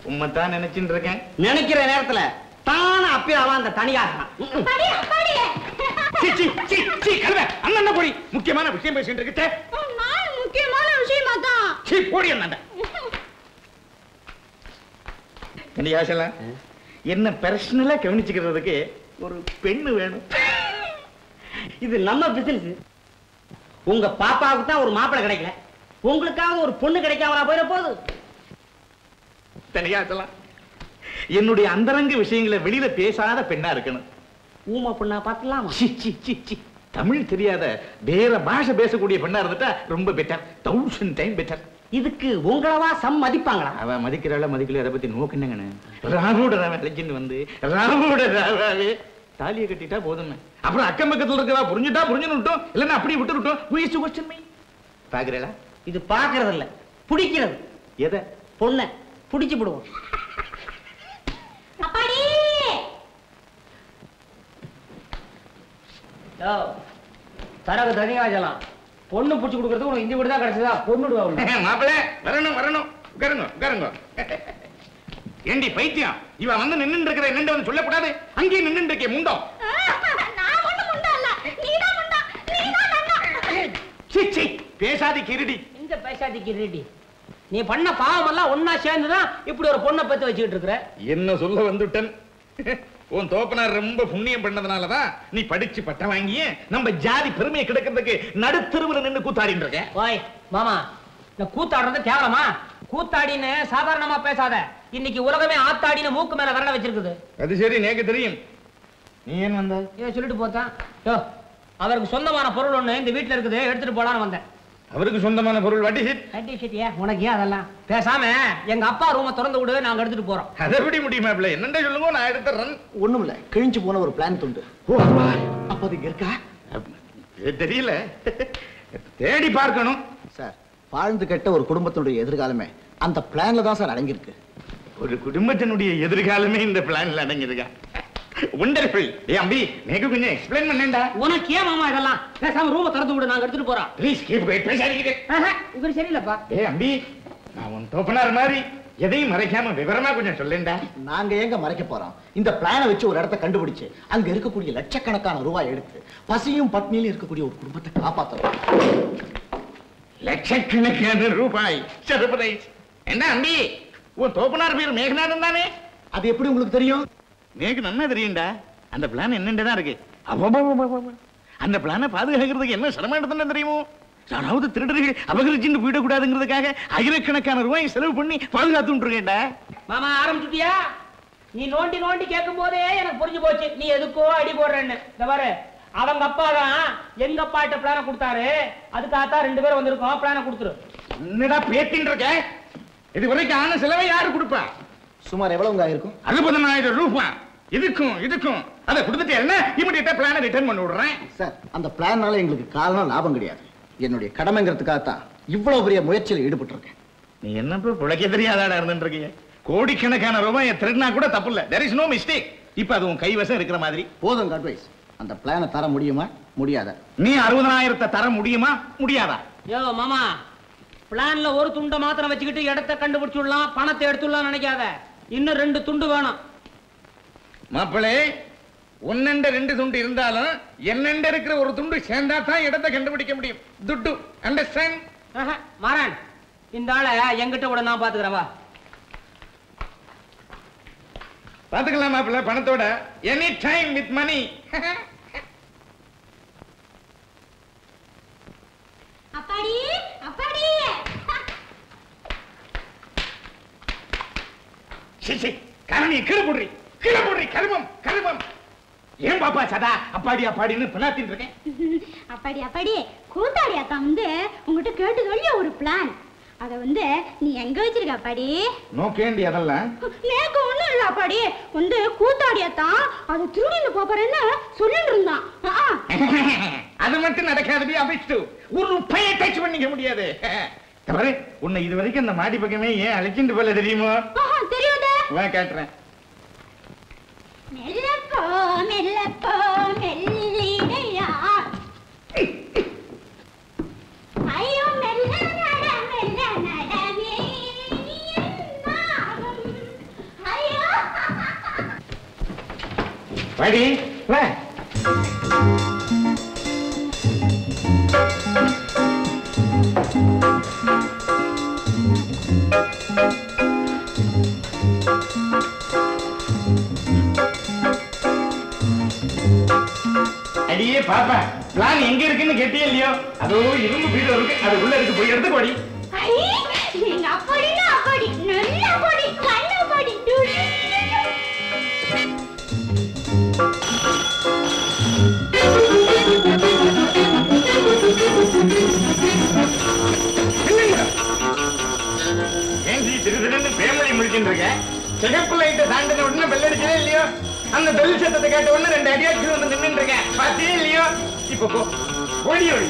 உண்மைத்தான் நினைச்சுட்டு இருக்கேன் நினைக்கிற நேரத்துல தானே அப்பியாவா அந்த தனியாகலாம் அப்பாடி அப்பாடி சீ, சீ, சீ, சீ, கழுதை. அண்ணன் போடி முக்கியமான விஷயம் பேசிட்டு இருக்கிட்ட நான் முக்கியமான விஷயமா தான் சீ போடி அண்ணாண்ட கண்டியாசலாம் என்ன பர்சனலா கவனிச்சுக்கிறதுக்கு ஒரு பெண்ணு வேணும் இது நம்ம பிசினஸ் உங்க பாப்பாவுக்கு தான் ஒரு மாப்பிள்ளை கிடைக்கல உங்களுக்காவது ஒரு பொண்ணு கிடைக்காமலா போயிட போகுது தனியாசலாம் என்னுடைய அந்தரங்க விஷயங்களை வெளியில பேசாத பெண்ணா இருக்கணும் ஊமை பொண்ணா பார்த்துலாமா சி, சி, சி, சி. தமிழ் தெரியாத வேற பாஷை பேசக்கூடிய பெண்ணா இருந்துட்டா ரொம்ப பெட்டர் தௌசண்ட் டைம் பெட்டர் இதுக்கு உங்களவா சம் மதிப்பாங்களா அவ மதிக்கிறாள மதிக்கல அதை பத்தி நோக்குனங்கண்ணே ராவோட ராவ லெஜெண்ட் வந்து ராவோட ராவாவே தாலியை கட்டிட்டா போதுமே அப்புறம் அக்கம் பக்கத்துல இருக்கிறா புரிஞ்சுட்டா புரிஞ்சுன்னு விட்டோம் இல்லைன்னா அப்படியே விட்டு விட்டோம் வயசு கொஸ்டின் மை பாக்குறீங்களா இது பாக்குறது இல்ல பிடிக்கிறது எதை பொண்ணை பிடிச்சு விடுவோம் அப்பாடி தரகு தனியாஜலாம் பொண்ணு பிடிச்சு கொடுக்கறதுக்கு உனக்கு இந்த வீடு தான் கிடைச்சதா பொண்ணுடுவா மாப்பிள்ள வரணும் வரணும் உட்காருங்க உட்காருங்க ஏண்டி பைத்தியம் இவன் வந்து நின்னு இருக்கிற என்னண்டு வந்து சொல்லக்கூடாது அங்கேயே நின்னு இருக்கே முண்டோம் நான் ஒண்ணு முண்டா இல்ல நீதான் முண்டா நீதான் நண்டா சி சி பேசாதி கிருடி இந்த பைசாதிக்கு ரெடி நீ பண்ண பாவம் எல்லாம் ஒன்னா சேர்ந்துதான் இப்படி ஒரு பொண்ணை பத்தி வச்சுக்கிட்டு இருக்கிற என்ன சொல்ல வந்துட்டன் உன் தோப்பனார் ரொம்ப புண்ணியம் பண்ணதுனாலதான் நீ படிச்சு பட்டம் வாங்கிய நம்ம ஜாதி பெருமையை கிடக்கிறதுக்கு நடுத்தருவுல நின்னு கூத்தாடிட்டு இருக்க ஓய் மாமா இந்த கூத்தாடுறது கேவலமா கூத்தாடின்னு சாதாரணமா பேசாத இன்னைக்கு உலகமே ஆத்தாடின்னு மூக்கு மேல விரல வச்சிருக்குது அது சரி நேக்கு தெரியும் நீ ஏன் வந்த ஏன் சொல்லிட்டு போத்தான் யோ அவருக்கு சொந்தமான பொருள் ஒண்ணு இந்த வீட்டுல இருக்குது எடுத்துட்டு போலான்னு வந்தேன் அவருக்கு சொந்தமான பொருள் வாட்டி சிட் கட்டி ஷிட்டியா உனக்கு ஏன் அதெல்லாம் பேசாம எங்க அப்பா ரூமை திறந்து விடு நாங்க எடுத்துட்டு போறோம் அதை எப்படி முடியுமா பிள்ளை என்னண்டே சொல்லுங்க நான் எடுத்துறேன் ஒண்ணுமில்ல கிழிஞ்சு போன ஒரு பிளான் துண்டு ஓ அப்பா. அப்ப அது இங்க இருக்கா இது தெரியல தேடி பார்க்கணும் சார் வாழ்ந்து கெட்ட ஒரு குடும்பத்தினுடைய எதிர்காலமே அந்த பிளான்ல தான் சார் அடங்கியிருக்கு ஒரு குடும்பத்தினுடைய எதிர்காலமே இந்த பிளான்ல அடங்கியிருக்கா ஒண்டர்ஃபுல் ஏ அம்பி எனக்கு கொஞ்சம் எக்ஸ்பிளைன் பண்ணேன்டா உனக்கு ஏன் மாமா இதெல்லாம் பேசாம ரூமை திறந்து விடு நாங்க எடுத்துட்டு போறோம் ப்ளீஸ் கீப் வெயிட் பேசாதீங்க ஆஹா, இவர் சரியில்லப்பா ஏ அம்பி நான் உன் தோப்பனார் மாதிரி எதையும் மறைக்காம விவரமா கொஞ்சம் சொல்லேன்டா நாங்க எங்க மறைக்க போறோம் இந்த பிளானை வச்சு ஒரு இடத்த கண்டுபிடிச்சு அங்க இருக்கக்கூடிய லட்சக்கணக்கான ரூபாய் எடுத்து பசியும் பட்னியிலும் இருக்கக்கூடிய ஒரு குடும்பத்தை காப்பாத்துறோம் லட்சக்கணக்கான ரூபாய் சர்ப்ரைஸ் என்ன அம்பி உன் தோப்பனார் பேர் மேகநாதன் தானே அது எப்படி உங்களுக்கு தெரியும் எனக்கு நன்னா தெரியும்டா அந்த பிளான் என்னண்டே தான் இருக்கு அவ்வளவு அந்த பிளானை பாதுகாக்கிறதுக்கு என்ன சிரமம் எடுத்துன்னு தெரியுமோ யாராவது திருடர்கள் அபகரிச்சுட்டு போயிடக்கூடாதுங்கிறதுக்காக ஆயிரக்கணக்கான ரூபாய் செலவு பண்ணி பாதுகாத்துட்டு இருக்கேன்டா மாமா ஆரம்பிச்சுட்டியா நீ நோண்டி நோண்டி கேட்கும் போதே எனக்கு புரிஞ்சு போச்சு நீ எதுக்கோ அடி போடுறேன்னு இந்த பாரு அவங்க அப்பா தான் எங்க அப்பா கிட்ட பிளான கொடுத்தாரு அதுக்காகத்தான் ரெண்டு பேரும் வந்திருக்கோம் பிளான கொடுத்துரு என்னடா பேத்தின்னு இருக்க இது வரைக்கும் ஆன செலவை யாரு கொடுப்பா சுமார் எவ்வளவுங்க ஆயிருக்கும் அறுபதனாயிரம் ரூபாய் இதுக்கும் இதுக்கும் அதை கொடுத்துட்டு என்ன இமிடியட்டா பிளானை ரிட்டர்ன் பண்ணி விடுறேன் சார் அந்த பிளான்னால எங்களுக்கு காரணம் லாபம் கிடையாது என்னுடைய கடமைங்கிறதுக்காகத்தான் இவ்வளவு பெரிய முயற்சியில் ஈடுபட்டிருக்கேன் நீ என்னப்பா பிழைக்க தெரியாதாடா இருந்துட்டு இருக்கீங்க கோடிக்கணக்கான ரூபாய் திருடினா கூட தப்பு இல்ல தெர் இஸ் நோ மிஸ்டேக் இப்ப அது உன் கைவசம் இருக்கிற மாதிரி போதும் அட்வைஸ் அந்த பிளானை தர முடியுமா முடியாதா நீ அறுபதனாயிரத்தை தர முடியுமா முடியாதா யோ மாமா பிளான்ல ஒரு துண்டை மாத்திரம் வச்சுக்கிட்டு இடத்த கண்டுபிடிச்சுடலாம் பணத்தை எடுத்துடலாம் நினைக்காத இன்னும் ரெண்டு துண்டு வேணும் மாப்பிளே ஒன்னண்ட ரெண்டு துண்டு இருந்தாலும் என்னண்ட இருக்கிற ஒரு துண்டு சேர்ந்தா தான் இடத்தை கண்டுபிடிக்க முடியும் துட்டு அண்டர்ஸ்டாண்ட் ஆஹா, மாறன் இந்த ஆளை எங்கிட்ட விட நான் பாத்துக்கிறேன் வா பாத்துக்கலாம் மாப்பிள்ள பணத்தோட எனி டைம் வித் மணி அப்பாடி அப்பாடி சரி கரணி கீழே போடுறி கீழே போடுறி கருமம் கருமம் ஏன் பாப்பா சதா அப்பாடி அப்பாடின்னு பின்னாத்தின்னு இருக்கேன் அப்பாடி அப்பாடி கூத்தாடி அக்கா வந்து உங்ககிட்ட கேட்டு சொல்லிய ஒரு பிளான் அத வந்து நீ எங்க வச்சிருக்க அப்பாடி நோக்கேண்டி அதெல்லாம் நேக்கு ஒண்ணும் இல்ல அப்பாடி வந்து கூத்தாடியத்தான் அதை திருடின்னு போறேன்னு சொல்லிட்டு இருந்தான் ஆ, ஆ. அது மட்டும் நடக்காதடி அபிஷ்டு ஒரு பைய டச் பண்ணிக்க முடியாது தவறு உன்னை இது வரைக்கும் அந்த மாடி பக்கமே ஏன் அழைச்சிட்டு போல தெரியுமோ ஆஹா, தெரியாதே வா காட்டுறேன் மெல்லப்போ மெல்லப்போ மெல்லிடையா ஐயோ மெல்ல நட மெல்ல நடவே என்னாகும் வாடி வா அடியே பாப்பா பிளான் எங்க இருக்குன்னு கேட்டியே இல்லையோ அதோ இரும்பு வீடு இருக்கு அது உள்ள இருக்கு போய் எடுத்து போடி ஐ, எங்க அப்பாடினா அப்பாடி நல்ல அப்பாடி கண்ண அப்பாடி ஏன்டி திரு திருன்னு பேமொழி முடிச்சுட்டு இருக்க சிகப்பு லைட்டை தாண்டின உடனே பெல் அடிச்சதே இல்லையோ அந்த பெல் சத்தத்தை கேட்ட உடனே ரெண்டு அடியாச்சு வந்து நின்னுட்டு இருக்கேன் பாத்தியே இல்லையோ இப்ப போ ஓடியோ இல்ல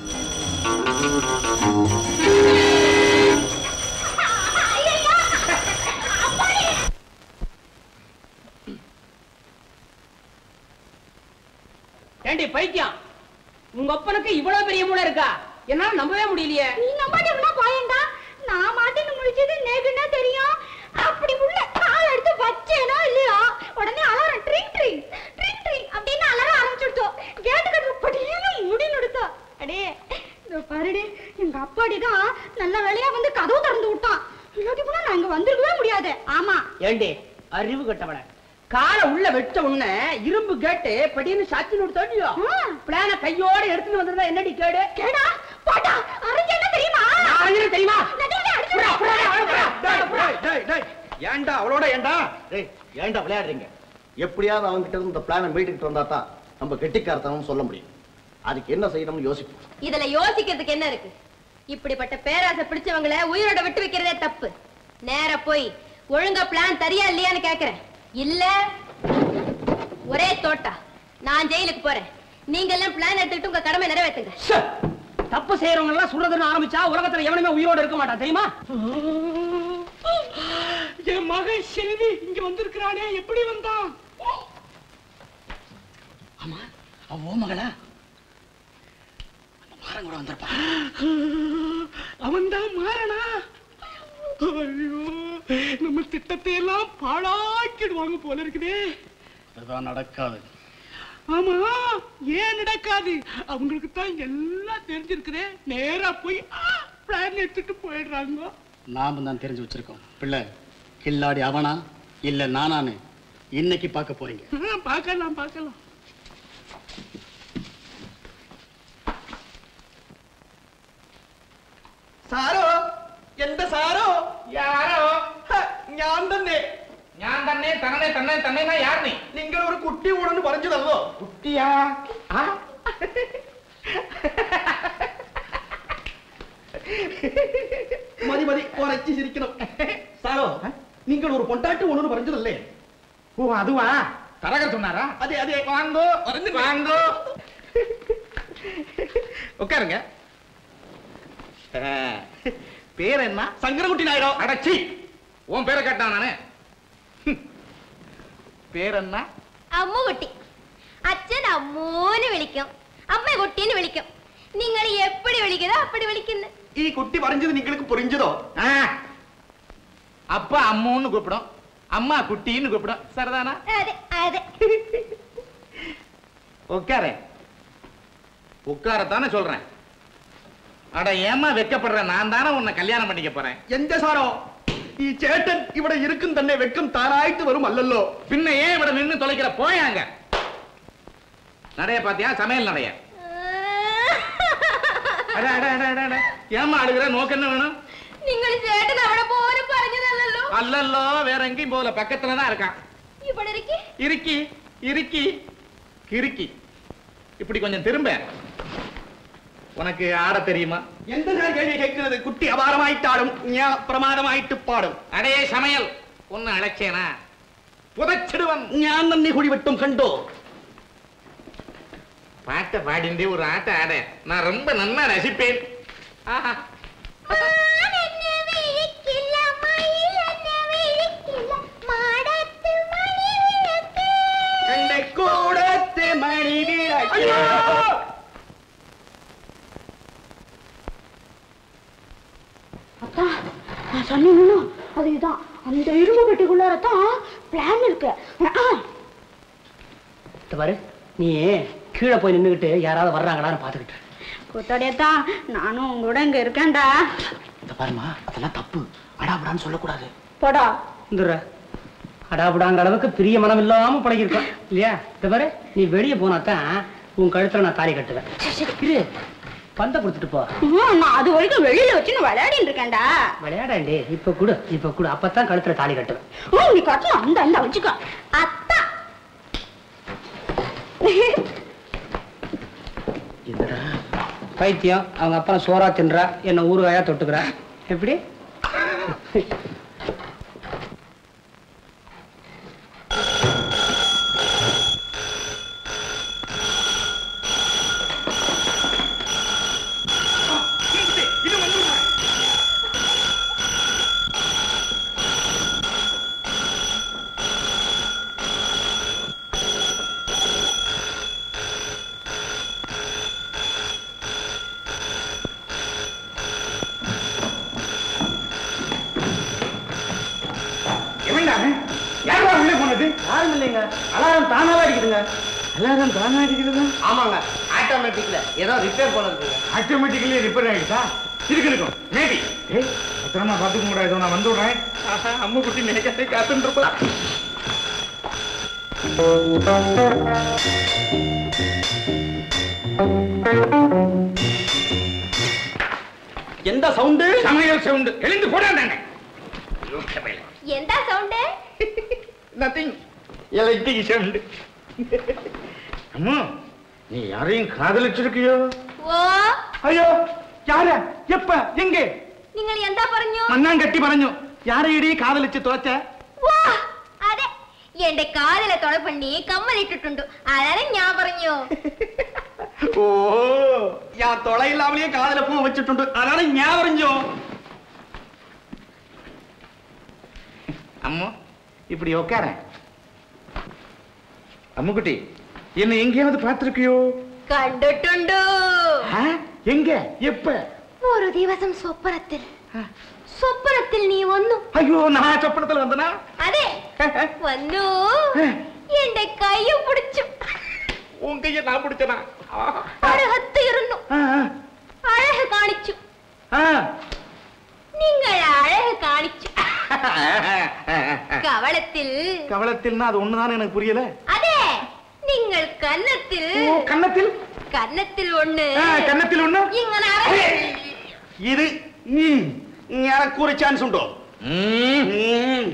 ஏண்டி பைத்தியம் உங்க அப்பனுக்கு இவ்வளவு பெரிய மூளை இருக்கா என்னால நம்பவே முடியலையே நீ நம்பாட்டா போயேன்டா நான் மாட்டேன்னு முடிச்சது நேக்குன்னா தெரியும் அப்படி உள்ள கால் எடுத்து வச்சேனோ இல்லையோ உடனே அலாரம் ட்ரிங் ட்ரிங் ட்ரிங் ட்ரிங் அப்படின்னு அலாரம் ஆரம்பிச்சுடுத்தோம் கேட்டு கட்டுற படின்னு முடி நுடுத்தோம் அடே இதோ பாருடி எங்க அப்பாடி தான் நல்ல வேலையா வந்து கதவு திறந்து விட்டான் இல்லாட்டி போனா நான் இங்க வந்திருக்கவே முடியாது ஆமா ஏண்டி அறிவு கட்டவன காலை உள்ள வச்ச உடனே இரும்பு கேட்டு படின்னு சாத்தி நோடுத்தோடியோ ஆ. பிளான கையோட எடுத்துட்டு வந்திருந்தா என்னடி கேடு கேடா பாட்டா அறிஞ்சு என்ன தெரியுமா நான் தெரியுமா நடுவுல அடிச்சு புறா, புறா, புறா, டேய், புறா. டேய், டேய், டேய், ஏன்டா அவளோட ஏன்டா டேய் ஏன்டா விளையாடுறீங்க எப்படியாவது அவங்க கிட்ட இருந்து இந்த பிளானை மீட்டுக்கிட்டு வந்தா தான் நம்ம கெட்டிக்காரத்தனம் சொல்ல முடியும் அதுக்கு என்ன செய்யணும்னு யோசிப்போம் இதுல யோசிக்கிறதுக்கு என்ன இருக்கு இப்படிப்பட்ட பேராசை பிடிச்சவங்கள உயிரோட விட்டு வைக்கிறதே தப்பு நேரா போய் ஒழுங்கா பிளான் தரியா இல்லையான்னு கேக்குறேன் இல்ல ஒரே தோட்டா நான் ஜெயிலுக்கு போறேன் நீங்க எல்லாம் பிளான் எடுத்துக்கிட்டு உங்க கடமை நிறைவேற்றுங்க ச்சே, தப்பு செய்யறவங்க எல்லாம் சுடுறதுன்னு ஆரம்பிச்சா உலகத்துல எவனுமே உயிரோட இருக்க மாட்டான் தெரியுமா என் மகன் செல்வி இங்க வந்திருக்கிறானே எப்படி வந்தான் ஆமா அவ ஓ மகளா அந்த மாறன் கூட வந்திருப்பான் அவன் தான் மாறனா ஐயோ நம்ம திட்டத்தை எல்லாம் பாழாக்கிடுவாங்க போல இருக்குதே அதுதான் நடக்காது ஆமா ஏன் நடக்காது அவங்களுக்கு தான் எல்லாம் தெரிஞ்சிருக்குதே நேரா போய் பிளான் எடுத்துட்டு போயிடுறாங்க நாம தான் தெரிஞ்சு வச்சிருக்கோம் பிள்ளை கில்லாடி அவனா இல்ல நானான்னு இன்னைக்கு பார்க்க போறீங்க ஆ, பார்க்கலாம் பார்க்கலாம் സാരോ എന്റെ സാരോ யாரோ ഹ, ഞാൻ തന്നെ ഞാൻ തന്നെ തന്നെ തന്നെ തന്നെ யார் நீ നിങ്ങൾ ഒരു കുട്ടി കൂടെന്ന് പറഞ്ഞതല്ലോ குட்டியா ஆ? മതി മതി കുറച്ച് ചിരിക്കണം സാരോ നിങ്ങൾ ഒരു പൊണ്ടാട്ടി കൊണ്ടെന്ന് പറഞ്ഞതല്ലേ ஓ அதுவா தரகர் சொன்னாரா അതെ അതെ வாங்கோ வாங்கோ உட்காருங்க ஆ, பேர் என்ன സങ്കരകുട്ടി നായരോ அடச்சி உன் பேரை கேட்டான் நானு ஹம். பேர் என்ன അമ്മ കുട്ടി അച്ഛൻ അമ്മൂന്ന് വിളിക്കും അമ്മ കുട്ടീന്ന് വിളിക്കും നിങ്ങൾ എപ്പടി വിളിക്കുന്നോ അപ്പടി വിളിക്കുന്നു ഈ കുട്ടി പറഞ്ഞത് നിങ്ങൾക്ക് പുരിഞ്ചതോ ஆ. அப்பா அம்முன்னு கூப்பிடும் அம்மா குட்டின்னு கூப்பிடும் சரிதானா അതെ അതെ உட்காரு உட்காரத்தானே சொல்றேன் அட ஏமா வெக்கப்படுற நான் தானே உன்னை கல்யாணம் பண்ணிக்க போறேன் എന്റെ സാറോ ഈ ചേട്ടൻ ഇവിടെ ഇരിക്കും തന്നെ വെക്കും താനായിട്ട് വരും അല്ലല്ലോ பின்ன ஏன் இவட நின்னு தொலைக்கிற போயாங்க நடைய பாத்தியா சமையல் நடைய அட, அட, அட, அட, அட. ஏம்மா அழுகிற நோக்கு என்ன வேணும் നിങ്ങൾ ചേട്ടൻ അവിടെ പോലും പറഞ്ഞതല്ലോ அல்லல்லோ வேற எங்கேயும் போகல பக்கத்துல தான் இருக்கான் ഇവിടെ ഇരിക്കെ இருக்கி இருக்கி கிறுக்கி இப்படி கொஞ்சம் திரும்ப உனக்கு ஆட தெரியுமா എന്താ ഞാൻ കേൾവി കേൾക്കുന്നത് കുട്ടി അപാരമായിട്ടാടും ഞാൻ പ്രമാദമായിട്ട് പാടും அடே சமையல் ஒன்னு அழைச்சேனா புதைச்சிடுவன் ഞാൻ തന്നെ കുടി വെട്ടും കണ്ടോ பாட்டை பாடிண்டே ஒரு ஆட்ட ஆட நான் ரொம்ப நல்லா ரசிப்பேன் ஆஹா മാനെന്നെ വിളിക്കില്ല, മയിലെന്നെ വിളിക്കില്ല, മാടത്ത് മണിവിളക്ക്. എന്റെ കൂടത്തെ മണി വിളക്ക്. அதான் நான் சொன்னீங்களோ அதுதான் அந்த இரும்பு பெட்டிக்குள்ளார தான் பிளான் இருக்கு ஆ. இந்த பாரு நீ கீழே போய் நின்றுக்கிட்டு யாராவது வர்றாங்களான்னு பார்த்துக்கிட்டு கூத்தாடியத்தா நானும் உங்களோட இங்க இருக்கேன்டா இந்த பாருமா அதெல்லாம் தப்பு அடாபடான்னு சொல்லக்கூடாது போடா வந்துடுற அடாபடாங்கிற அளவுக்கு பிரிய மனம் இல்லாம பழகிருக்கான் இல்லையா இந்த பாரு நீ வெளியே போனாதான் உன் கழுத்துல நான் தாலி கட்டுவேன் இரு பந்த கொடுத்துட்டு போ ம், நான் அது வரைக்கும் வெளியில வச்சு நான் விளையாடிட்டு இருக்கேன்டா விளையாடாண்டி இப்ப கூட இப்ப கூட அப்பதான் கழுத்துல தாலி கட்டுவேன் ம், நீ கட்டணும் அந்த அந்த வச்சுக்கோ அத்தா பைத்தியம் அவங்க அப்பா சோறா தின்றா என்ன ஊறுகாயா தொட்டுக்கிறா எப்படி எவன்டா அவன்? யாரா உள்ளே போனது யாரும் இல்லைங்க அலாரம் தானாவே அடிக்குதுங்க அலாரம் தானா அடிக்கிறது ஆமாங்க ஆட்டோமேட்டிக்ல ஏதோ ரிப்பேர் போல இருக்குங்க ஆட்டோமேட்டிக்கலி ரிப்பேர் ஆயிடுச்சா இருக்கு இருக்கும் மேபி ஏய் பத்திரமா பார்த்துக்க கூட ஏதோ நான் வந்து விடுறேன் ஆஹா அம்மு குட்டி நினைக்காதே காத்துட்டு இருப்பா எந்த சவுண்டு சமையல் சவுண்டு எழுந்து போடாண்டாங்க எந்த சவுண்டு நத்திங் எலக்ட்ரிக் சவுண்டு அம்மா நீ யாரையும் காதலிச்சிருக்கியோ ഓ ஐயோ யார எப்ப எங்கே നിങ്ങൾ എന്താ പറഞ്ഞു മണ്ണാങ്കട്ടി പറഞ്ഞു யாரையடி காதலிச்சு தோச்ச വാ അതെ എന്റെ കാതിലെ തൊള പണ്ണി കമ്മലിട്ടിട്ടുണ്ട് അതാണ് ഞാൻ പറഞ്ഞു ஓ என் தொலை இல்லாமலேயே காதல பூ வச்சுட்டு அதனால ஞாபகம் அம்மா இப்படி உட்கார அம்முக்குட்டி என்ன எங்கேயாவது பார்த்திருக்கியோ കണ്ടിട്ടുണ്ടു ஆ? எங்க எப்ப ഒരു ദിവസം സ്വപ്നത്തിൽ സ്വപ്നത്തിൽ നീ വന്നു ஐயோ நான் சொப்பனத்துல வந்தனா അതെ വന്നു എന്റെ കൈയും പിടിച്ചു உன் கைய நான் பிடிச்சனா അർഹത്തിരുന്നു അഴക് കാണിച്ചു നിങ്ങൾ അഴക് കാണിച്ചു കവളത്തിൽ கவலத்தில்னா அது ஒண்ணுதானே எனக்கு புரியல അതെ നിങ്ങൾ കന്നത്തിൽ ஓ கன்னத்தில் കന്നത്തിൽ ഒന്ന് ஆ, கன்னத்தில் ஒண்ணு ഇങ്ങനെ അറ- இது ம், எனக்கு ஒரு சான்ஸ் உண்டோ ம். ம்.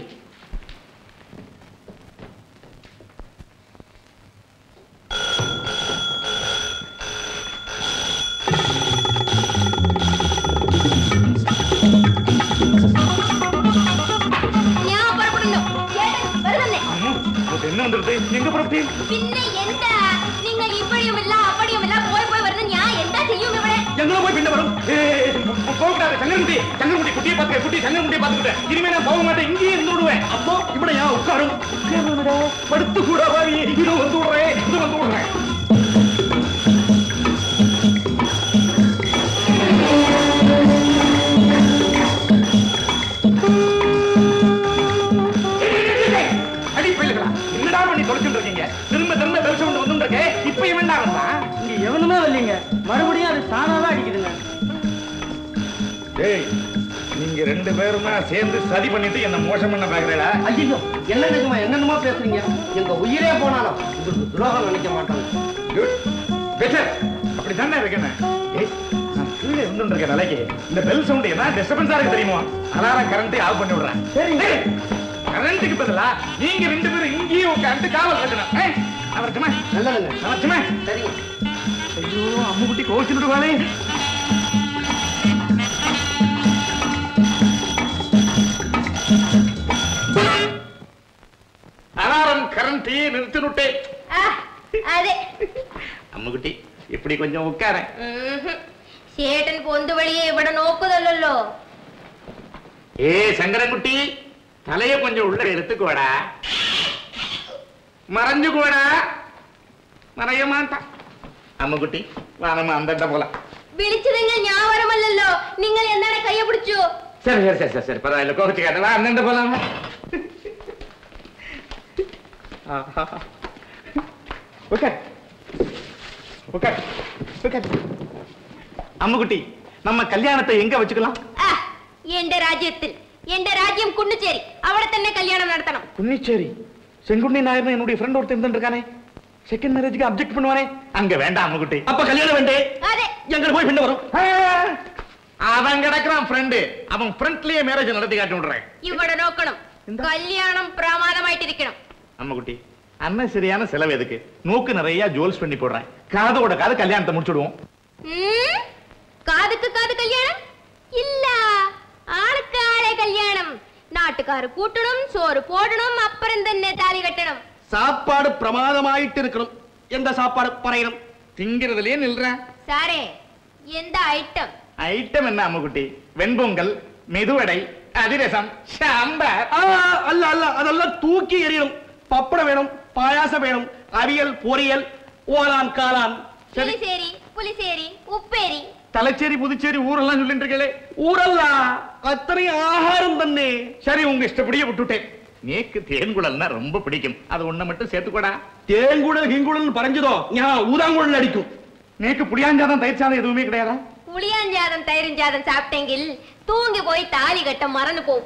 ഞാൻ പുറപ്പെടുന്നു ചേട്ടൻ വരുന്നേ அம்மா, உனக்கு என்ன வந்துருது எங்க புறப்பட்டு പിന്നെ എന്താ നിങ്ങൾ ഇപ്പോഴുമില്ല അപ്പടിയുമില്ല പോയി പോയി വരുന്ന ഞാൻ എന്താ ചെയ്യും ഇവിടെ எங்களும் போய் பின்ன வரும் போகக்கூடாது சங்கரமுட்டி சங்கரமுட்டி குட்டியை பார்த்துக்க குட்டி சங்கரமுட்டியை பார்த்துக்கிட்டேன் இனிமே நான் போக மாட்டேன் இங்கேயே இருந்து விடுவேன் அப்போ இப்படி ஏன் உட்காரும் உட்காருடா. படுத்து கூட வாரி இது வந்து விடுறேன் இது வந்து விடுறேன் அடி பிள்ளைகளா என்னடா பண்ணி தொலைச்சுட்டு இருக்கீங்க திரும்ப திரும்ப பெல் சவுண்ட் வந்துட்டு இருக்கே இப்பயும் வேண்டாம் இங்க எவனுமே வரலீங்க மறுபடியும் அது தானாவே அடிக்குதுங்க டேய் நீங்க ரெண்டு பேருமா சேர்ந்து சதி பண்ணிட்டு என்ன மோசம் பண்ண பாக்குறீங்களா ஐயோ என்ன நிஜமா என்னென்னமோ பேசுறீங்க எங்க உயிரே போனாலும் உங்களுக்கு துரோகம் நினைக்க மாட்டாங்க குட் பெட்டர் அப்படி தானே இருக்கேன் ஏய் நான் கீழே இருந்துட்டு இருக்க நிலைக்கு இந்த பெல் சவுண்ட் என்ன டிஸ்டர்பன்ஸா இருக்கு தெரியுமா அலாரம் கரண்ட் ஆஃப் பண்ணி விடுறேன் சரி கரண்ட்டுக்கு பதிலா நீங்க ரெண்டு பேரும் இங்கேயே உட்காந்து காவல் கட்டணும் ஏய், அவர்க்குமா நல்லதுங்க அவர்க்குமா சரிங்க ஐயோ அம்முக்குட்டி கோவிச்சு விடுவாளே அலாரம் கரண்ட்டையே நிறுத்தினுட்டே ആ അതെ അമ്മുകുട്ടി ഇപ്പടി കൊഞ്ചം ഉക്കാര ഉംഹും. ചേട്ടൻ പൊന്തുവഴിയെ ഇവിടെ നോക്കുതല്ലോ ഏ ശങ്കരൻകുട്ടി തലയെ കൊഞ്ചം ഉള്ള എടുത്തുക്കോടാ മറഞ്ഞുകൂടാ മറയ മാട്ട അമ്മുകുട്ടി വാണമ്മ അന്തട്ട പോല വിളിച്ചതെങ്കിൽ ഞാൻ വരമല്ലല്ലോ നിങ്ങൾ എന്താണ് കയ്യെ പിടിച്ചു சரி சரி சரி சரி சரி பரவாயில்ல கோவிச்சு கேட்டவா அந்தண்ட போலாமா உட்கார் உட்கார் உட்கார் அம்முக்குட்டி நம்ம கல்யாணத்தை எங்க வச்சுக்கலாம் ആ, എന്റെ രാജ്യത്തിൽ എന്റെ രാജ്യം കുന്നിച്ചേരി അവിടെ തന്നെ കല്യാണം നടത്തണം குன்னிச்சேரி செங்குண்ணி நாயர் என்னுடைய ஃப்ரெண்ட் ஒருத்தர் இருந்திருக்கானே செகண்ட் மேரேஜ்க்கு அப்ஜெக்ட் பண்ணுவானே அங்க வேண்டாம் அம்முக்குட்டி அப்ப கல்யாணம் வேண்டே അതെ எங்க போய் பின்ன வரும் ஆ, அவன் கிடக்குறான் ஃப்ரெண்டு அவன் ஃப்ரெண்ட்லயே மேரேஜ் நடத்தி காட்டி விடுறேன் ഇവിടെ നോക്കണം കല്യാണം പ്രമാദമായിട്ടിരിക്കണം அம்முக்குட்டி அண்ணன் சரியான செலவு எதுக்கு நோக்கு நிறைய ஜுவல்ஸ் பண்ணி போடுறேன் காதோட காது கல்யாணத்தை முடிச்சுடுவோம் ഉം? കാതുക്ക് കാത് കല്യാണം ഇല്ല ആൾക്ക് ആളെ കല്യാണം നാട്ടുകാർ കൂട്ടണം ചോറ് പോടണം അപ്പുറം തന്നെ താലി കെട്ടണം சாப்பாடு பிரமாதமாயிட்டு இருக்கணும் எந்த சாப்பாடு பறையணும் திங்கிறதுலயே நில்றேன் സാറേ എന്താ ഐറ്റം ஐட்டம் என்ன அம்முக்குட்டி வெண்பொங்கல் மெதுவடை அதிரசம் சாம்பார் ஆ, அல்ல அல்ல அதெல்லாம் தூக்கி எறியணும் பப்படம் வேணும் பாயாசம் வேணும் அவியல் பொரியல் ஓலான் காளான் சரி പുളിശ്ശേരി പുളിശ്ശേരി ഉപ്പേരി தலைச்சேரி புதுச்சேரி ஊரெல்லாம் சொல்லிட்டு இருக்கீங்களே ஊரல்ல அத்தனை ஆகாரம் தன்னே சரி உங்க இஷ்டப்படியே விட்டுட்டேன் நேக்கு தேன்குழல்னா ரொம்ப பிடிக்கும் அது ஒண்ணு மட்டும் சேர்த்துக்கூடா தேங்குழல் கிங்குழல் பறஞ்சதோ ஞா ஊதாங்குழல் அடிக்கும் நேக்கு புளியாஞ்சாதம் தயிர் சாதம் எதுவுமே கிடையாதா പുളിയാഞ്ചാതം തൈരഞ്ചാതം സാപ്പിട്ടെങ്കിൽ തൂങ്ങി പോയി താലി കെട്ടം മറന്നു പോവും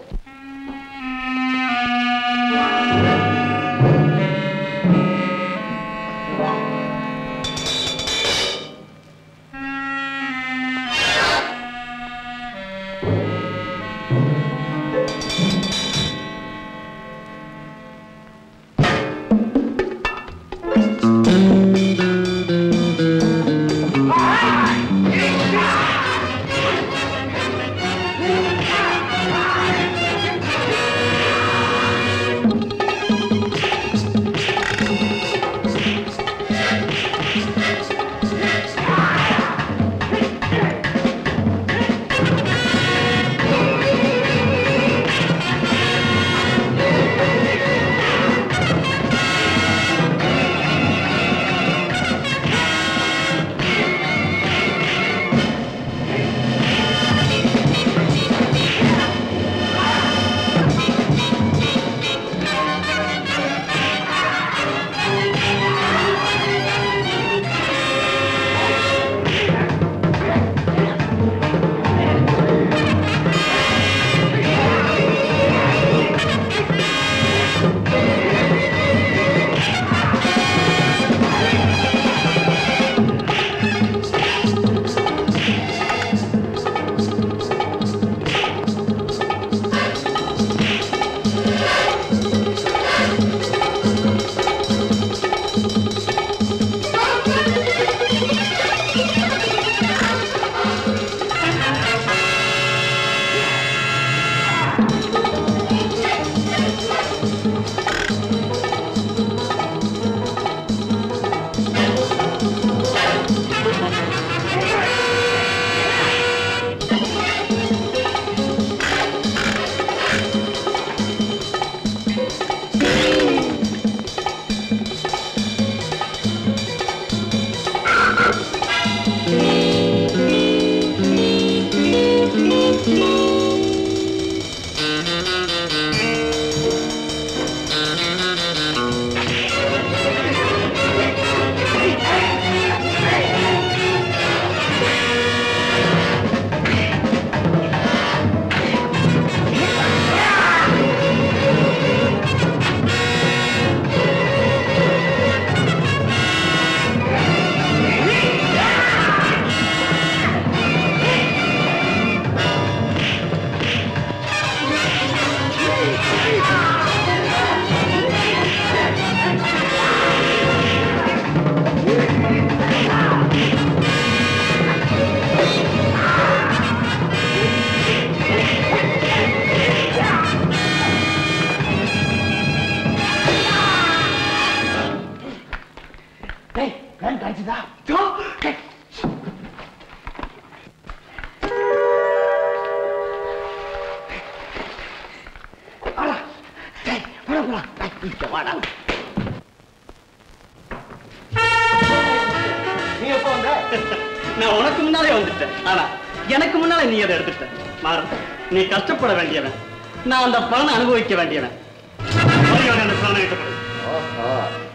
நீ எப்போ வந்த நான் உனக்கு முன்னாலே வந்துட்டேன் ஆனா எனக்கு முன்னாலே நீ அதை எடுத்துட்ட மாறு நீ கஷ்டப்பட வேண்டியவன் நான் அந்த பலனை அனுபவிக்க வேண்டியவன் மரியாதை அந்த பலனை எடுத்துக்கொடு. ஓஹோ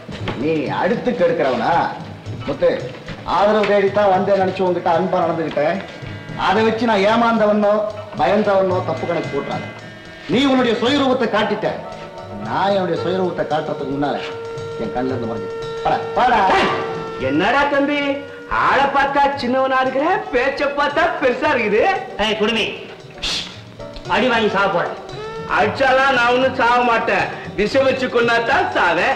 நீ அடுத்து கெடுக்கிறவனா முத்து ஆதரவு தேடித்தான் வந்தேன் நினைச்சு உங்ககிட்ட அன்பா நடந்துகிட்டேன் அதை வச்சு நான் ஏமாந்தவனோ பயந்தவனோ தப்பு கணக்கு போட்டுறாங்க நீ உன்னுடைய சுயரூபத்தை காட்டிட்ட நான் என்னுடைய சுயரூபத்தை காட்டுறதுக்கு முன்னால என் கண்ணுல இருந்து மறைஞ்சு பாடா பாடா என்னடா தம்பி ஆளை பார்த்தா சின்னவனா இருக்கிற பேச்ச பார்த்தா பெருசா இருக்குது ஏய் குடுமி அடி வாங்கி சாக போறேன் அடிச்சாலாம் நான் ஒண்ணும் சாக மாட்டேன் விஷம் வச்சு கொண்டாதான் சாவேன்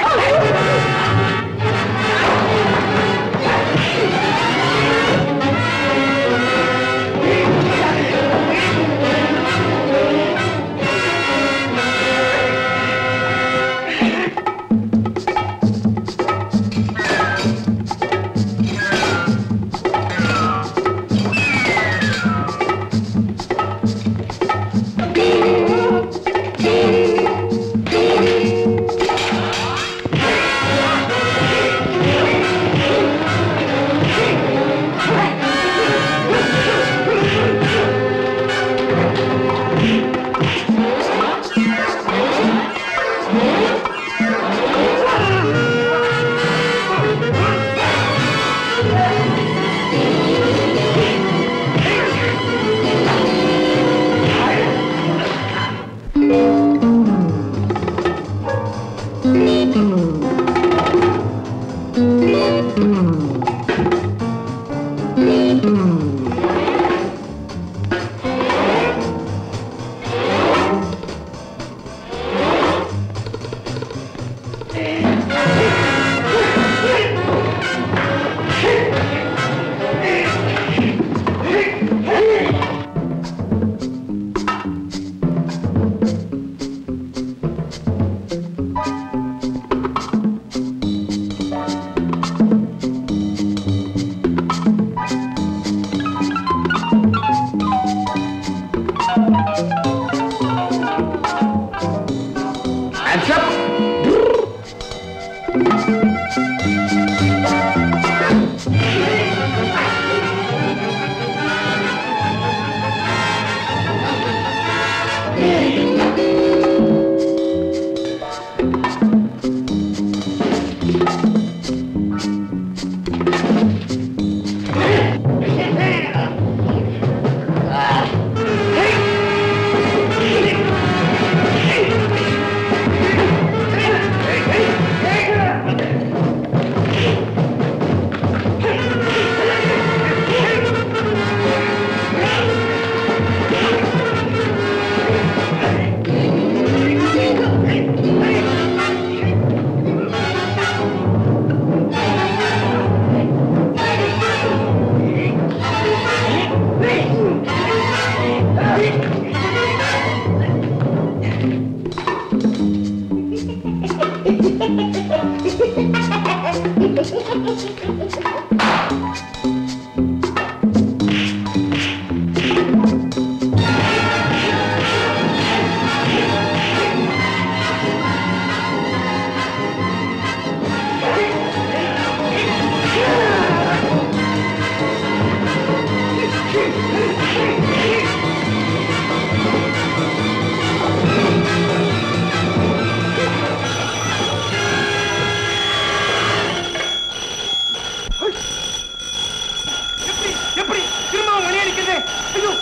எப்படி திரும்பவும் மணி அடிக்குது ஐயோ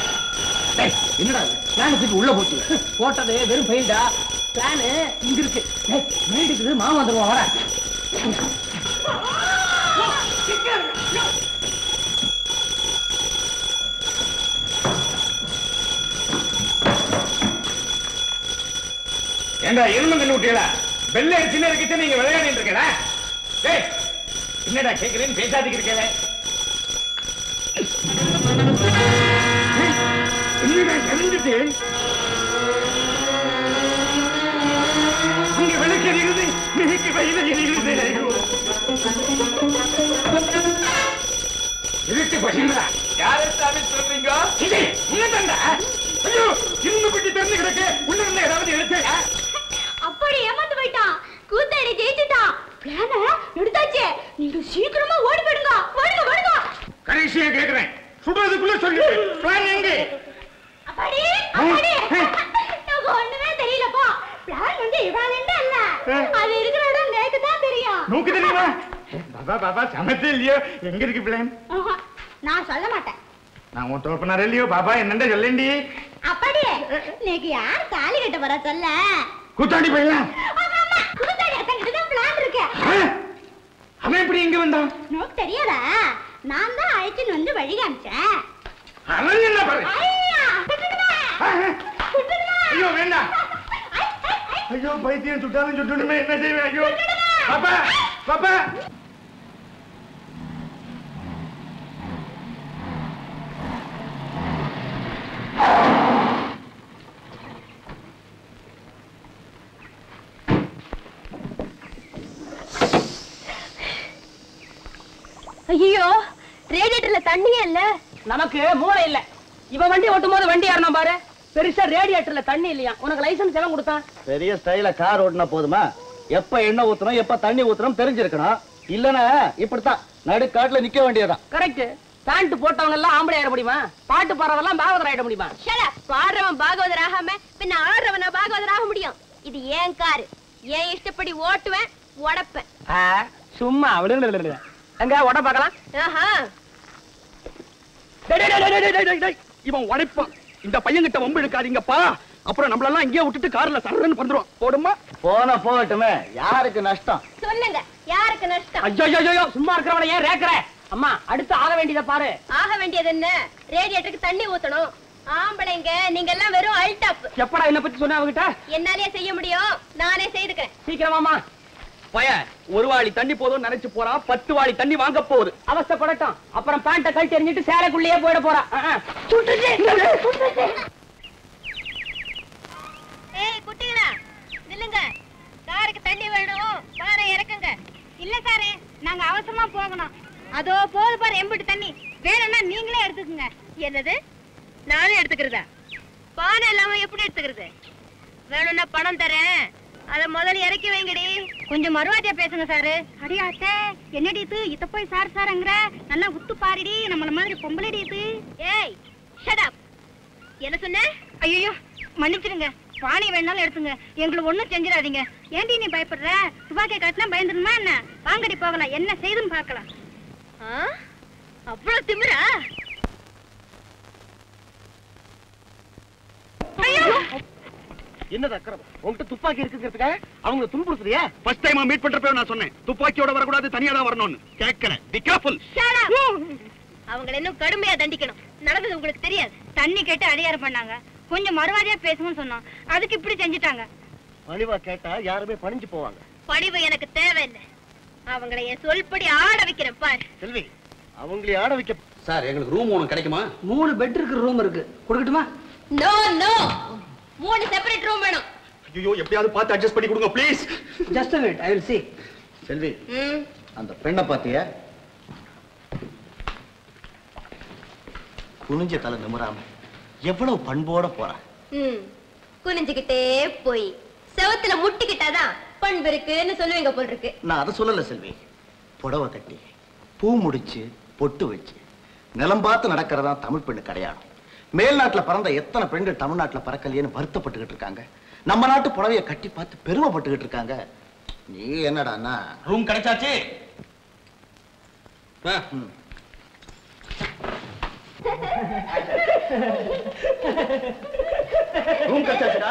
என்னடா பிளானத்துக்கு உள்ள போச்சு போட்டது வெறும் பெயிண்டா பிளானு இங்க இருக்கு மேடுக்குது மாமா வந்துருவான் வர ஏண்டா இரும்பு கண்ணு விட்டீங்களா பெல்ல அடிச்சுன்னு இருக்கிச்சு நீங்க விளையாடிட்டு இருக்கல டேய் என்னடா கேக்குறேன்னு பேசாதீங்க இருக்கல என்னடா கலந்துட்டு அங்க விளக்கு எரியுது மிகுக்கு வயல எரியுது ஐயோ இருட்டு பசங்களா யாரை சாமி சொல்றீங்க இது என்னடா ஐயோ இரும்பு பெட்டி திறந்து கிடக்கு உள்ள இருந்து ஏதாவது எடுத்து அப்படி ஏமாந்து போயிட்டான் கூத்தாடி ஜெயிச்சுட்டான் பிளான எடுத்தாச்சு நீங்க சீக்கிரமா ஓடி போயிடுங்க ஓடுங்க ஓடுங்க கடைசியா கேக்குறேன் சுடுறதுக்குள்ள சொல்லு பிளான் எங்க அப்பாடி அப்பாடி எனக்கு ஒண்ணுமே தெரியலப்பா பிளான் வந்து இவாள இல்ல அது இருக்கிற இடம் நேக்கு தான் தெரியும் நோக்கு தெரியுமா பாபா பாபா சமைச்சே இல்லையோ எங்க இருக்கு பிளான் ஆஹா, நான் சொல்ல மாட்டேன் நான் உன் தோப்பினார் இல்லையோ பாபா என்னண்ட சொல்லேண்டி அப்படியே இன்னைக்கு யார் தாலி கட்ட போறா சொல்ல கூத்தாடி போயிடலாம் ஆமா, ஆமா, புதுசாடி அத்தங்கிட்ட தான் பிளான் இருக்கு அவன் எப்படி இங்க வந்தான் உனக்கு தெரியாதா நான் தான் அழைச்சின்னு வந்து வழி காமிச்சேன் அவன் என்ன பாரு ஐயா, விட்டுடுமா? விட்டுடுமா? ஐயோ வேண்டாம் ஐ, ஐ, ஐ. ஐயோ பைத்தியம் சுட்டாலும் சுட்டணுமே என்ன செய்வேன் ஐயோ பாப்பா பாப்பா ஐயோ ரேடியேட்டர்ல தண்ணியே இல்ல நமக்கு மூளை இல்ல இவன் வண்டி ஓட்டும் போது வண்டி ஏறணும் பாரு பெருசா ரேடியேட்டர்ல தண்ணி இல்லையா உனக்கு லைசன்ஸ் எல்லாம் கொடுத்தான் பெரிய ஸ்டைல கார் ஓட்டினா போதுமா எப்ப எண்ணெய் ஊத்தணும் எப்ப தண்ணி ஊத்தணும் தெரிஞ்சிருக்கணும் இல்லனா இப்படித்தான் நடுக்காட்டுல நிக்க வேண்டியதான் கரெக்ட் பேண்ட் போட்டவங்க எல்லாம் ஆம்பளை ஏற முடியுமா பாட்டு பாடுறவெல்லாம் பாகவதர் ஆயிட முடியுமா ஷட் அப் பாடுறவன் பாகவதர் ஆகாம பின்ன ஆடுறவனா பாகவதர் ஆக முடியும் இது ஏன் காரு ஏன் இஷ்டப்படி ஓட்டுவேன் உடப்பேன் ஆ, சும்மா விடு எங்க உட பார்க்கலாம் ஆஹா டேய், டேய், டேய், டேய், டேய், டேய், டேய். இவன் உடைப்பான் இந்த பையன்கிட்ட வம்பு இழுக்காதீங்கப்பா அப்புறம் நம்மளெல்லாம் இங்கேயே விட்டுட்டு கார்ல சரன்னு பறந்துருவான் போடுமா போன போகட்டுமே யாருக்கு நஷ்டம் சொல்லுங்க யாருக்கு நஷ்டம் ஐயோ ஐயோ சும்மா இருக்கிறவன ஏன் ரேக்குற அம்மா அடுத்து ஆக வேண்டியதை பாரு ஆக வேண்டியது என்ன ரேடியேட்டருக்கு தண்ணி ஊத்தணும் ஆம்பளைங்க நீங்க எல்லாம் வெறும் அல்டாப் எப்படா என்ன பத்தி சொன்ன அவகிட்ட என்னாலே செய்ய முடியும் நானே செய்துக்கிறேன் சீக்கிரமாமா பையன் ஒரு வாளி தண்ணி போதும் நினைச்சு போறான் பத்து வாளி தண்ணி வாங்க போகுது அவஸ்தைப்படட்டும் அப்புறம் பேண்ட கழட்டி எறிஞ்சிட்டு சேலைக்குள்ளேயே போயிட போறா ஆ, ஆ. ஏய் குட்டிகளா நில்லுங்க காருக்கு தண்ணி வேணும் பானை இறக்குங்க இல்ல சாரே நாங்க அவசரமா போகணும் அதோ போது பாரு எம்பிட்டு தண்ணி வேணும்னா நீங்களே எடுத்துக்கங்க என்னது நானும் எடுத்துக்கிறதா பானை இல்லாம எப்படி எடுத்துக்கிறது வேணும்னா பணம் தரேன் அத முதல்ல இறக்கி வைங்கடி கொஞ்சம் மறுவாட்டியா பேசுங்க சாரு அடியாத்தே என்னடி இது இத போய் சார் சார்ங்கிற நல்லா உத்து பாருடி நம்மள மாதிரி பொம்பளைடி இது ஏய் ஷட் அப் என்ன சொன்ன ஐயோ மன்னிச்சிடுங்க பானை வேணாலும் எடுத்துங்க எங்களுக்கு ஒண்ணும் செஞ்சிடாதீங்க ஏன்டி நீ பயப்படுற துப்பாக்கியை காட்டினா பயந்துருமா என்ன வாங்கடி போகலாம் என்ன செய்துன்னு பார்க்கலாம் ஆ? அவ்வளவு திமிரா என்ன அக்கிரம் உன்கிட்ட துப்பாக்கி இருக்குங்கிறதுக்காக அவங்க துன்புறுத்துறியா ஃபர்ஸ்ட் டைம் மீட் பண்றப்ப நான் சொன்னேன் துப்பாக்கியோட வரக்கூடாது தனியா தான் வரணும்னு கேட்கல பி கேர்ஃபுல் Shut up. அவங்களை இன்னும் கடுமையா தண்டிக்கணும் நடந்தது உங்களுக்கு தெரியாது தண்ணி கேட்டு அதிகாரம் பண்ணாங்க கொஞ்சம் மறுவாதியா பேசுங்கன்னு சொன்னோம் அதுக்கு இப்படி செஞ்சுட்டாங்க பணிவா கேட்டா யாருமே பணிஞ்சு போவாங்க பணிவு எனக்கு தேவையில்லை அவங்களை என் சொல்படி ஆட வைக்கிறேன் பாரு செல்வி அவங்களே ஆட வைக்க சார் எங்களுக்கு ரூம் ஒன்று கிடைக்குமா மூணு பெட் இருக்கு ரூம் இருக்கு கொடுக்கட்டுமா நோ நோ மூணு செப்பரேட் ரூம் வேணும் ஐயோ எப்படியாவது பார்த்து அட்ஜஸ்ட் பண்ணி கொடுங்க please just minute I will see Selvi ம் அந்த பெண்ணை பாத்தியா குனிஞ்ச தலை நிமிராம எவ்வளவு பண்போட போறா ம் குனிஞ்சுக்கிட்டே போய் செவத்துல முட்டிக்கிட்டாதான் பண்பு இருக்குன்னு சொல்லுவீங்க போல் இருக்கு நான் அதை சொல்லல செல்வி புடவை கட்டி பூ முடிச்சு பொட்டு வச்சு நிலம் பார்த்து நடக்கிறதா தமிழ் பெண்ணு கிடையாது மேல்நாட்டுல பிறந்த எத்தனை பெண்கள் தமிழ்நாட்டுல பிறக்கலையேன்னு வருத்தப்பட்டுக்கிட்டு இருக்காங்க நம்ம நாட்டு புடவைய கட்டி பார்த்து பெருமைப்பட்டுக்கிட்டு இருக்காங்க நீ என்னடான்னா ரூம் கிடைச்சாச்சு ம், ரூம் கிடைச்சாச்சுடா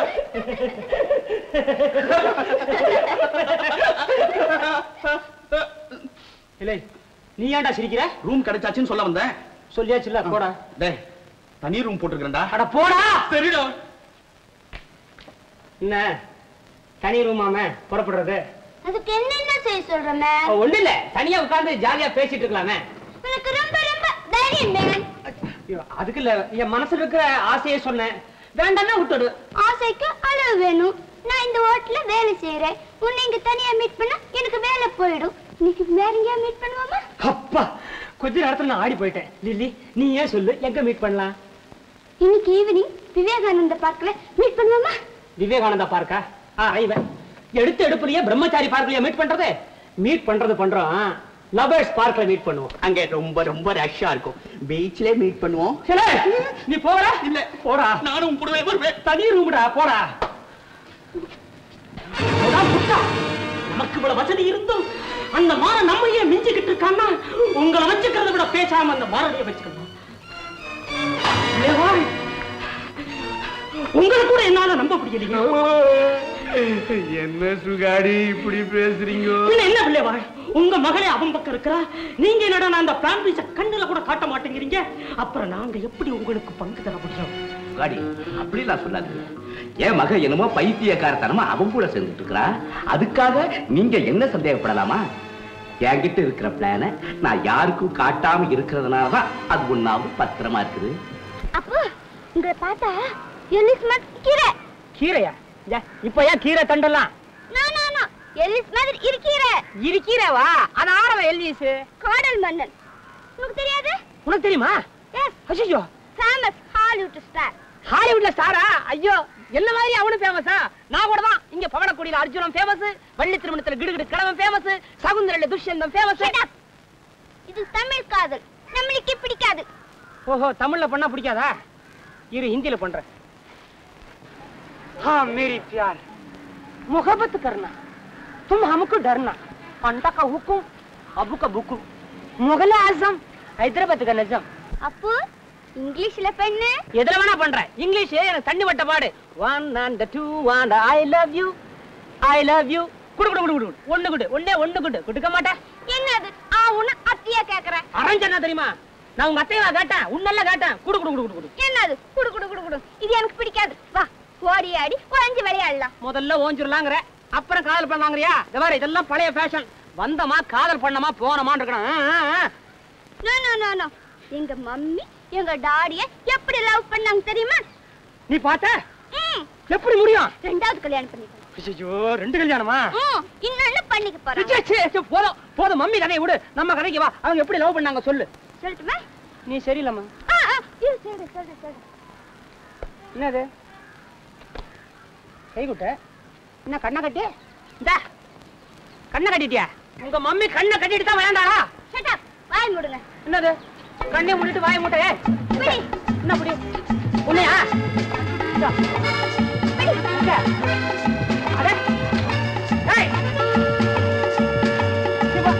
இல்லை நீ ஏன்டா சிரிக்கிற ரூம் கிடைச்சாச்சுன்னு சொல்ல வந்தேன் சொல்லியாச்சுல்ல போடா டேய் தனி ரூம் போட்டுருக்கேன்டா அட போடா சரிடா என்ன தனி ரூமாம புறப்படுறது அதுக்கு என்னென்ன செய்ய சொல்றமே ஒண்ணு இல்ல தனியா உட்கார்ந்து ஜாலியா பேசிட்டு இருக்கலாமே எனக்கு ரொம்ப ரொம்ப தைரியம் மேன் ஐயோ, அதுக்கு இல்ல என் மனசுல இருக்கிற ஆசையே சொன்னேன் வேண்டாம்னா விட்டுடு ஆசைக்கு அளவு வேணும் நான் இந்த ஹோட்டல்ல வேலை செய்யறேன் உன்னை இங்க தனியா மீட் பண்ணா எனக்கு வேலை போயிடும் இன்னைக்கு வேற எங்கேயா மீட் பண்ணுவோமா அப்பா கொஞ்ச நேரத்துல நான் ஆடி போயிட்டேன் லில்லி நீ ஏன் சொல்லு எங்க மீட் பண்ணலாம் இன்னைக்கு ஈவினிங் விவேகானந்த பார்க்ல மீட் பண்ணுவோமா விவேகானந்தா பார்க்கா ஆ இவன் எடுத்த எடுப்புலயே பிரம்மச்சாரி பார்க்கலையா மீட் பண்றது மீட் பண்றது பண்றோம் லவர்ஸ் பார்க்ல மீட் பண்ணுவோம் அங்க ரொம்ப ரொம்ப ரஷ்ஷா இருக்கும் பீச்ல மீட் பண்ணுவோம் சரி, நீ போடா இல்ல போடா நானும் கூடவே வருவேன் தனி ரூம்டா போடா போடா, புட்டா. நமக்கு இவ்வளவு வசதி இருந்தும் அந்த மாறன் நம்மையே மிஞ்சிக்கிட்டு இருக்கான்னா உங்களை வச்சுக்கிறத விட பேசாம அந்த மாரடிய வச்சுக்கலாம் தேவா, உங்களை கூட என்னால நம்ப முடியலைங்க என்ன சுகாடி இப்படி பேசுறீங்க பின்ன என்ன பிள்ளைவா உங்க மகளே அவன் பக்கம் இருக்கிறா நீங்க என்னடா நான் அந்த பிளான் பீஸ கண்ணுல கூட காட்ட மாட்டேங்கிறீங்க அப்புறம் நாங்க எப்படி உங்களுக்கு பங்கு தர முடியும் சுகாடி அப்படிலாம் சொல்லாதீங்க என் மக என்னமோ பைத்தியக்காரத்தனமா அவன் கூட சேர்ந்துட்டு இருக்கிறா அதுக்காக நீங்க என்ன சந்தேகப்படலாமா என்கிட்ட இருக்கிற பிளான நான் யாருக்கும் காட்டாம இருக்கிறதுனால தான் அது ஒண்ணாவது பத்திரமா இருக்குது அப்போ உங்களை பார்த்தா எலிஸ் மாதிரி கீரை கீரையா ஏ, இப்ப ஏன் கீரை தண்டெல்லாம் நோ நோ நோ எலிஸ் மாதிரி இருக்கீரை இருக்கீரவா அது ஆரவ எல்லிஸ் காடல் மன்னன் உனக்கு தெரியாது உனக்கு தெரியுமா எஸ் ஐயோ ஃபேமஸ் ஹாலிவுட் ஸ்டார் ஹாலிவுட்ல ஸ்டாரா ஐயோ என்ன மாதிரி அவனும் ஃபேமஸா நான் கூட தான் இங்க பவனக்குடியில அர்ஜுனம் ஃபேமஸ் வள்ளி திருமணத்துல கிடுகிடு கிழவன் ஃபேமஸ் சகுந்தரில துஷ்யந்தம் ஃபேமஸ் Shut up. இது தமிழ் காதல் நம்மளுக்கு பிடிக்காது ஓஹோ தமிழ்ல பண்ணா பிடிக்காதா இரு ஹிந்தில பண்றேன் हाँ मेरी प्यार मोहब्बत करना तुम हमको डरना अंडा का हुकुम अबू का बुकु मुगल आजम ஹைதராபாத் का நஜம் அப்போ இங்கிலீஷ்ல பெண்ணு எதுல வேணா பண்றேன் இங்கிலீஷ் எனக்கு தண்ணி வட்ட பாடு one and two and I love you I love you குடு குடு குடு குடு குடு. ஒண்ணு குடு ஒண்ணே ஒண்ணு குடு குடுக்க மாட்டேன் என்னது ஆ உன அத்தியா கேக்குறேன் அரஞ்சனா தெரியுமா நான் உங்க அத்தையா கேட்டேன் உன்னெல்லாம் கேட்டேன் குடு குடு குடு குடு குடு என்னது குடு குடு குடு குடு இது எனக்கு பிடிக்காது வா ஓடி ஆடி குழஞ்சு விளையாடலாம் முதல்ல ஓஞ்சிரலாங்கிற அப்புறம் காதல் பண்ணலாங்கறியா இந்த மாதிரி இதெல்லாம் பழைய ஃபேஷன் வந்தமா காதல் பண்ணமா போனமான்னு இருக்கணும் ஆ, ஆ, ஆ. நோ நோ நோ நோ எங்க மம்மி எங்க டாடிய எப்படி லவ் பண்ணாங்க தெரியுமா நீ பார்த்த ம், எப்படி முடியும் ரெண்டாவது கல்யாணம் பண்ணிக்கணும் ஐயோ ரெண்டு கல்யாணமா ம், இன்னொன்னு பண்ணிக்க போறேன் ச்சே, ச்சே, ச்சே, போதும் போதும் மம்மி கதையை விடு நம்ம கதைக்கு வா அவங்க எப்படி லவ் பண்ணாங்க சொல்லு சொல்லட்டுமா நீ சரியில்லம்மா ஆ, ஆ, இரு, சொல்லு சொல்லு சொல்லு என்னது கை குட்ட என்ன கண்ணை கட்டி இந்தா கண்ணை கட்டிட்டியா உங்க மம்மி கண்ணை கட்டிட்டு தான் விளையாண்டாளா Shut up. வாய் மூடுங்க என்னது கண்ணை மூடிட்டு வாய மூட்டை பிடி என்ன புடி உன்னையா இந்தா. இங்க. அட. ஏய். இங்க வா.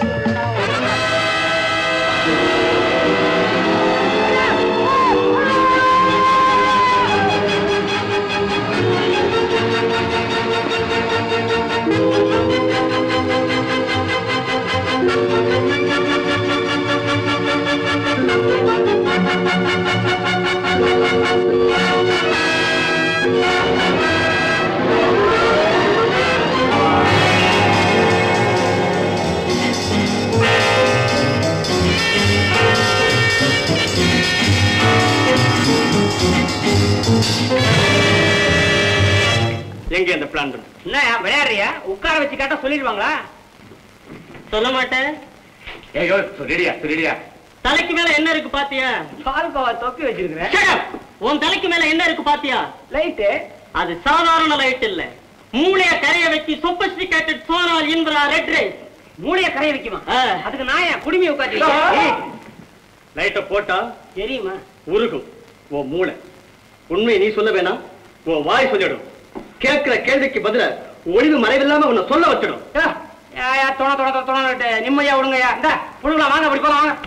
எங்க இந்த பிளான் என்ன விளையாடுறியா உட்கார வச்சு கேட்டா சொல்லிடுவாங்களா சொல்ல மாட்டேன் ஏயோ ரெடியா ரெடியா தலைக்கு மேல என்ன இருக்கு பாத்தியா பால்கோவா தொப்பி வச்சிருக்கிறேன் Shut up. உன் தலைக்கு மேல என்ன இருக்கு பாத்தியா லைட்டு அது சாதாரண லைட் இல்ல மூளைய கரைய வச்சு சொபஸ்டிகேட்டட் சோனால் இன்வரா ரெட் ரைஸ் மூளைய கரைய வைக்குமா அதுக்கு நான் ஏன் குடுமி உட்காந்து லைட்ட போட்டா தெரியுமா உருகும் உன் மூளை உண்மையை நீ சொல்ல வேணாம் உன் வாய் சொல்லிடும் கேட்கிற கேள்விக்கு பதிலா ஒளிவு மறைவில்லாம உன்னை சொல்ல வச்சிடும் ஏயா தொண தொண தொண தொண நிம்மதியா விடுங்கய்யா இந்த புடுங்களா வாங்க அப்படி போலாம் வாங்க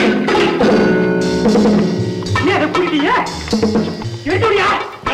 ஏன் அதை புடிட்டீங்க எடுத்துடியா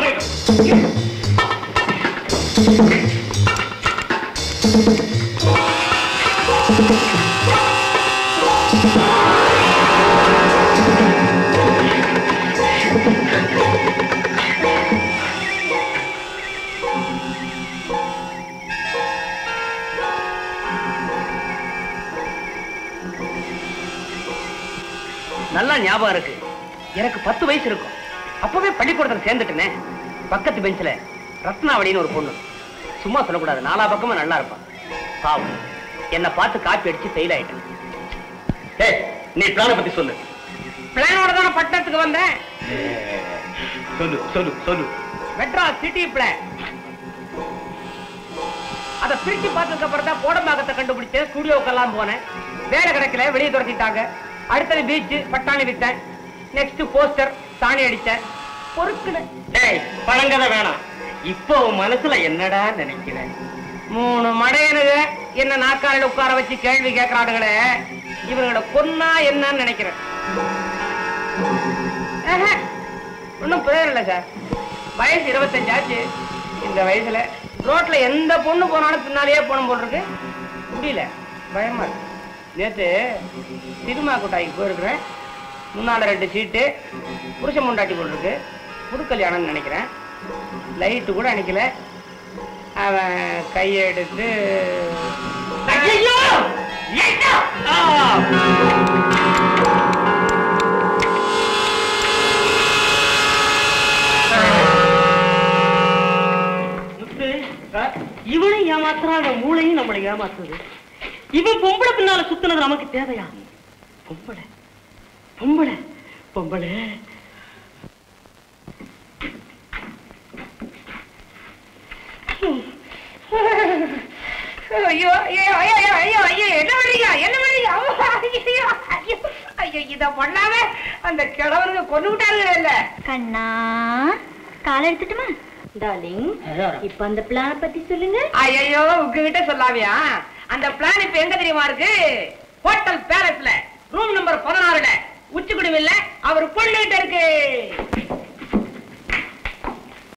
நல்லா ஞாபகம் இருக்கு எனக்கு பத்து வயசு இருக்கும் அப்பவே பள்ளிக்கூடத்துல சேர்ந்துட்டேனே பக்கத்து பெஞ்சில ரத்னாவளின்னு ஒரு பொண்ணு சும்மா சொல்லக்கூடாது நாலா பக்கமும் நல்லா இருப்பான் பாவம் என்ன பார்த்து காப்பி அடிச்சு ஃபெயில் ஆயிட்டேன் ஏய் நீ பிளான பத்தி சொல்லு பிளானோட தானே பட்டணத்துக்கு வந்தேன் சொல்லு சொல்லு சொல்லு மெட்ராஸ் சிட்டி பிளான் அத பிரிச்சு பார்த்ததுக்கு அப்புறம் தான் கோடம்பாக்கத்தை கண்டுபிடிச்சேன் ஸ்டுடியோக்கெல்லாம் போனேன் வேலை கிடைக்கல வெளியே துரத்திட்டாங்க அடுத்தது பீச் பட்டாணி வித்தேன் நெக்ஸ்ட் போஸ்டர் சாணி அடிச்சேன் பொறுக்குனேன் டேய் பழங்கதை வேணாம் இப்போ உன் மனசுல என்னடா நினைக்கிறேன் மூணு மடையனுங்க என்ன நாக்காளில உட்கார வச்சு கேள்வி கேட்கறானுங்களே இவங்களோட கொன்னா என்னன்னு நினைக்கிறேன் ஆஹா, ஒண்ணும் பிரயோஜனம் இல்லை சார் வயசு இருபத்தஞ்சு ஆச்சு இந்த வயசுல ரோட்ல எந்த பொண்ணு போனாலும் பின்னாலேயே போன போல் இருக்கு முடியல பயமா இருக்கு நேத்து சினிமா கொட்டாய்க்கு போயிருக்கிறேன் முன்னால ரெண்டு சீட்டு புருஷ முண்டாட்டி போல் இருக்கு புது கல்யாணம்னு நினைக்கிறேன் லைட்டு கூட அணைக்கல அவன் கையெடுத்து ஐயையோ! லைட்டா! ஆ! இவனை ஏமாத்துறான் அந்த மூளையும் நம்மளை ஏமாத்துது இவன் பொம்பளை பின்னால சுத்துனது நமக்கு தேவையா பொம்பளை பொம்பளை பொம்பளை ஐயோ ஐயோ ஐயோ ஐயோ ஐயோ ஐயோ என்ன பண்றீங்க என்ன பண்றீங்க அம்மா, ஐயோ ஐயோ ஐயோ இத பண்ணாம அந்த கிழவருங்க கொண்டு விட்டாருங்க இல்ல கண்ணா காலை எடுத்துட்டுமா டார்லிங் இப்ப அந்த பிளான பத்தி சொல்லுங்க ஐயோ உங்ககிட்ட சொல்லாமையா அந்த பிளான் இப்ப எங்க தெரியுமா இருக்கு ஹோட்டல் பேலஸ்ல ரூம் நம்பர் பதினாறுல உச்சி குடுமில்ல அவர் பொண்ணுகிட்ட இருக்கு